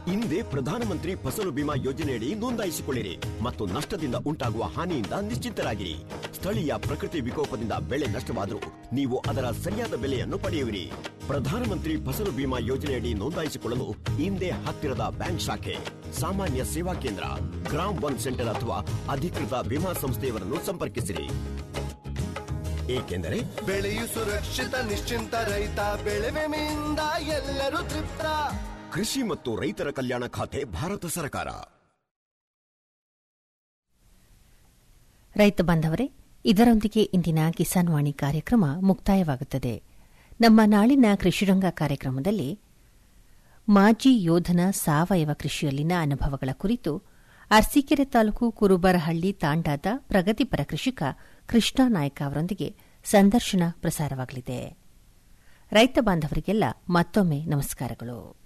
ಹಿಂದೆ ಪ್ರಧಾನಮಂತ್ರಿ ಫಸಲು ಬಿಮಾ ಯೋಜನೆಯಡಿ ನೋಂದಾಯಿಸಿಕೊಳ್ಳಿರಿ ಮತ್ತು ನಷ್ಟದಿಂದ ಉಂಟಾಗುವ ಹಾನಿಯಿಂದ ನಿಶ್ಚಿಂತರಾಗಿರಿ ಸ್ಥಳೀಯ ಪ್ರಕೃತಿ ವಿಕೋಪದಿಂದ ಬೆಳೆ ನಷ್ಟವಾದರೂ ನೀವು ಅದರ ಸರಿಯಾದ ಬೆಲೆಯನ್ನು ಪಡೆಯುವಿರಿ ಪ್ರಧಾನಮಂತ್ರಿ ಫಸಲು ಬಿಮಾ ಯೋಜನೆಯಡಿ ನೋಂದಾಯಿಸಿಕೊಳ್ಳಲು ಹಿಂದೆ ಹತ್ತಿರದ ಬ್ಯಾಂಕ್ ಶಾಖೆ ಸಾಮಾನ್ಯ ಸೇವಾ ಕೇಂದ್ರ ಗ್ರಾಮ್ ಒನ್ ಸೆಂಟರ್ ಅಥವಾ ಅಧಿಕೃತ ವಿಮಾ ಸಂಸ್ಥೆಯವರನ್ನು ಸಂಪರ್ಕಿಸಿರಿ ಏಕೆಂದರೆ ಬೆಳೆಯು ಸುರಕ್ಷಿತ ನಿಶ್ಚಿಂತ ರೈತ ಬೆಳೆ ವಿಮೆಯಿಂದ ಎಲ್ಲರೂ ತೃಪ್ತ ಕೃಷಿ ಮತ್ತು ರೈತರ ಕಲ್ಯಾಣ ಖಾತೆ ಭಾರತ ಸರ್ಕಾರ ರೈತ ಬಾಂಧವರೇ ಇದರೊಂದಿಗೆ ಇಂದಿನ ಕಿಸಾನ್ ವಾಣಿ ಕಾರ್ಯಕ್ರಮ ಮುಕ್ತಾಯವಾಗುತ್ತದೆ ನಮ್ಮ ನಾಳಿನ ಕೃಷಿರಂಗ ಕಾರ್ಯಕ್ರಮದಲ್ಲಿ ಮಾಜಿ ಯೋಧನ ಸಾವಯವ ಕೃಷಿಯಲ್ಲಿನ ಅನುಭವಗಳ ಕುರಿತು ಅರಸೀಕೆರೆ ತಾಲೂಕು ಕುರುಬರಹಳ್ಳಿ ತಾಂಡಾದ ಪ್ರಗತಿಪರ ಕೃಷಿಕ ಕೃಷ್ಣ ನಾಯ್ಕ ಅವರೊಂದಿಗೆ ಸಂದರ್ಶನ ಪ್ರಸಾರವಾಗಲಿದೆ ರೈತ ಬಾಂಧವರಿಗೆಲ್ಲ ಮತ್ತೊಮ್ಮೆ ನಮಸ್ಕಾರಗಳು